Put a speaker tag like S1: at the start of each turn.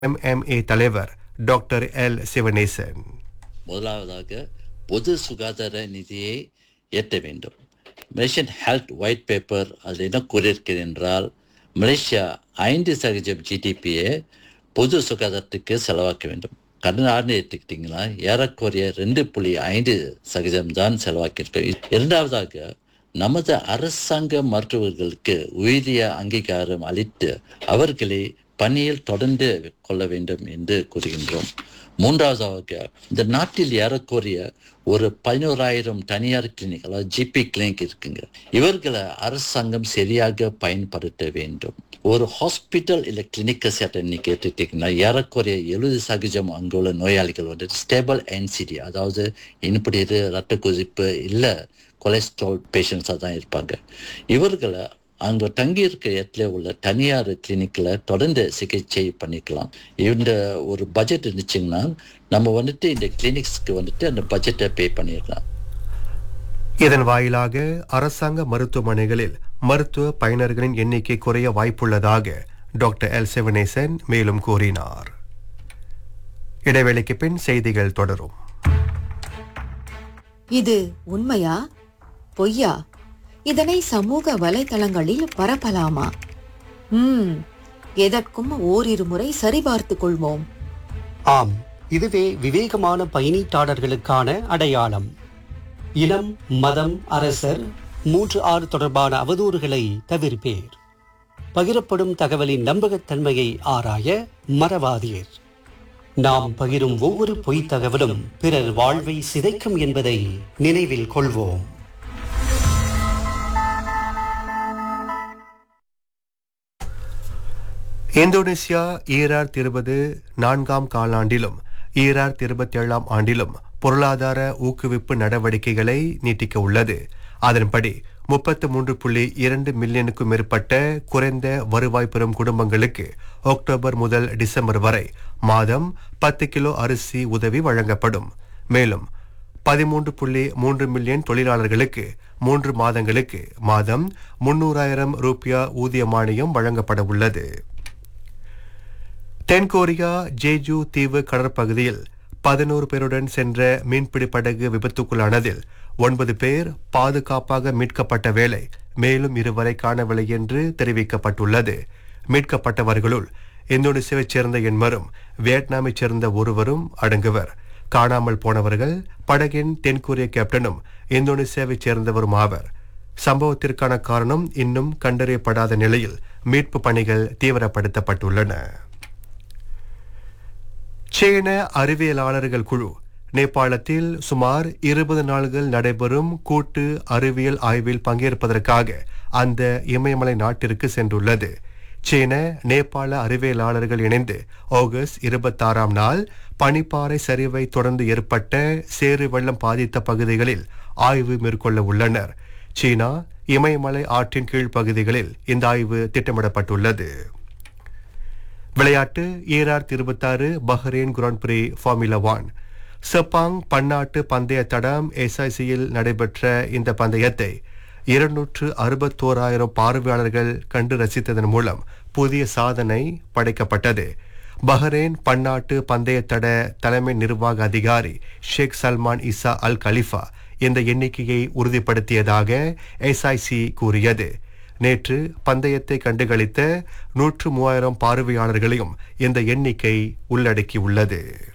S1: MMA தலைவர் doctor L Sivanesan
S2: முதலாவதாக பொது சுகாதார நிதியை ஏற்ற வேண்டும் மலேசியன் ஹெல்த் ஒயிட் பேப்பர் அதில் என்ன கூறியிருக்கிறது என்றால் மலேசியா ஐந்து சதவீதம் ஜிடிபியை பொது சுகாதாரத்துக்கு செலவாக்க வேண்டும் கடந்த ஆண்டு எடுத்துக்கிட்டிங்கன்னா ஏறக்குறைய ரெண்டு புள்ளி ஐந்து சதவீதம் தான் செலவாக்கியிருக்கோம் இரண்டாவதாக நமது அரசாங்க மருத்துவர்களுக்கு உயரிய அங்கீகாரம் அளித்து அவர்களை பணியில் தொடர்ந்து கொள்ள வேண்டும் என்று கூறுகின்றோம் மூன்றாவதாக இந்த நாட்டில் ஏறக்குறைய ஒரு பதினோராயிரம் தனியார் கிளினிக் அதாவது ஜிபி கிளினிக் இருக்குங்க இவர்களை அரசாங்கம் சரியாக பயன்படுத்த வேண்டும் ஒரு ஹாஸ்பிட்டல் இல்லை கிளினிக்கை சேர்த்த இன்னைக்கு எடுத்துக்கிட்டிங்கன்னா ஏறக்குறைய எழுபது சதவீதம் அங்குள்ள நோயாளிகள் வந்து ஸ்டேபிள் என்சிடி அதாவது இனிப்படிது ரத்த கொதிப்பு இல்லை கொலஸ்ட்ரால் பேஷண்ட்ஸாக தான் இருப்பாங்க இவர்களை அங்கே தங்கி இருக்க இடத்துல உள்ள தனியார் கிளினிக்கில் தொடர்ந்து சிகிச்சை பண்ணிக்கலாம் இந்த ஒரு பட்ஜெட் இருந்துச்சுங்கன்னா நம்ம வந்துட்டு இந்த கிளினிக்ஸ்க்கு வந்துட்டு அந்த பட்ஜெட்டை பே பண்ணிடலாம்
S1: இதன் வாயிலாக அரசாங்க மருத்துவமனைகளில் மருத்துவ பயனர்களின் எண்ணிக்கை குறைய வாய்ப்புள்ளதாக டாக்டர் எல் சிவனேசன் மேலும் கூறினார் இடைவேளைக்கு பின் செய்திகள் தொடரும்
S3: இது உண்மையா பொய்யா இதனை சமூக வலைதளங்களில் பரப்பலாமா ம் எதற்கும் ஓரிரு முறை சரிபார்த்துக் கொள்வோம்
S4: ஆம் இதுவே விவேகமான பயணீட்டாளர்களுக்கான அடையாளம் இனம் மதம் அரசர் மூன்று ஆறு தொடர்பான அவதூறுகளை தவிர்ப்பேர் பகிரப்படும் தகவலின் நம்பகத்தன்மையை ஆராய மறவாதீர் நாம் பகிரும் ஒவ்வொரு பொய்த் தகவலும் பிறர் வாழ்வை சிதைக்கும் என்பதை நினைவில் கொள்வோம்
S1: இந்தோனேசியா ஈரார் இருபது நான்காம் காலாண்டிலும் ஈரார் இருபத்தி ஏழாம் ஆண்டிலும் பொருளாதார ஊக்குவிப்பு நடவடிக்கைகளை நீட்டிக்க உள்ளது அதன்படி முப்பத்து மூன்று புள்ளி இரண்டு மில்லியனுக்கும் மேற்பட்ட குறைந்த வருவாய் பெறும் குடும்பங்களுக்கு அக்டோபர் முதல் டிசம்பர் வரை மாதம் பத்து கிலோ அரிசி உதவி வழங்கப்படும் மேலும் பதிமூன்று புள்ளி மூன்று மில்லியன் தொழிலாளர்களுக்கு மூன்று மாதங்களுக்கு மாதம் முன்னூறாயிரம் ரூபியா ஊதிய மானியம் வழங்கப்பட உள்ளது தென்கொரியா ஜேஜு தீவு கடற்பகுதியில் பதினோரு பேருடன் சென்ற மீன்பிடி படகு விபத்துக்குள்ளானதில் ஒன்பது பேர் பாதுகாப்பாக மீட்கப்பட்ட வேளை மேலும் இருவரை காணவில்லை என்று தெரிவிக்கப்பட்டுள்ளது மீட்கப்பட்டவர்களுள் இந்தோனேசியாவைச் சேர்ந்த எண்மரும் வியட்நாமைச் சேர்ந்த ஒருவரும் அடங்குவர் காணாமல் போனவர்கள் படகின் தென்கொரிய கேப்டனும் இந்தோனேசியாவைச் சேர்ந்தவரும் ஆவர் சம்பவத்திற்கான காரணம் இன்னும் கண்டறியப்படாத நிலையில் மீட்பு பணிகள் தீவிரப்படுத்தப்பட்டுள்ளன சீன அறிவியலாளர்கள் குழு நேபாளத்தில் சுமார் இருபது நாள்கள் நடைபெறும் கூட்டு அறிவியல் ஆய்வில் பங்கேற்பதற்காக அந்த இமயமலை நாட்டிற்கு சென்றுள்ளது சீன நேபாள அறிவியலாளர்கள் இணைந்து ஆகஸ்ட் இருபத்தாறாம் நாள் பனிப்பாறை சரிவை தொடர்ந்து ஏற்பட்ட சேறு வெள்ளம் பாதித்த பகுதிகளில் ஆய்வு மேற்கொள்ள உள்ளனர் சீனா இமயமலை ஆற்றின் கீழ் பகுதிகளில் இந்த ஆய்வு திட்டமிடப்பட்டுள்ளது விளையாட்டு ஈரார் இருபத்தாறு Bahrain grand prix formula one Sepang பன்னாட்டு பந்தய தடம் எஸ்ஐசியில் நடைபெற்ற இந்த பந்தயத்தை இருநூற்று அறுபத்தோராயிரம் பார்வையாளர்கள் கண்டு ரசித்ததன் மூலம் புதிய சாதனை படைக்கப்பட்டது பஹ்ரைன் பன்னாட்டு பந்தய தட தலைமை நிர்வாக அதிகாரி Sheikh Salman Isa Al Khalifa இந்த எண்ணிக்கையை உறுதிப்படுத்தியதாக எஸ்ஐசி கூறியது நேற்று பந்தயத்தை கண்டுகளித்த நூற்று மூவாயிரம் பார்வையாளர்களையும் இந்த எண்ணிக்கை உள்ளடக்கியுள்ளது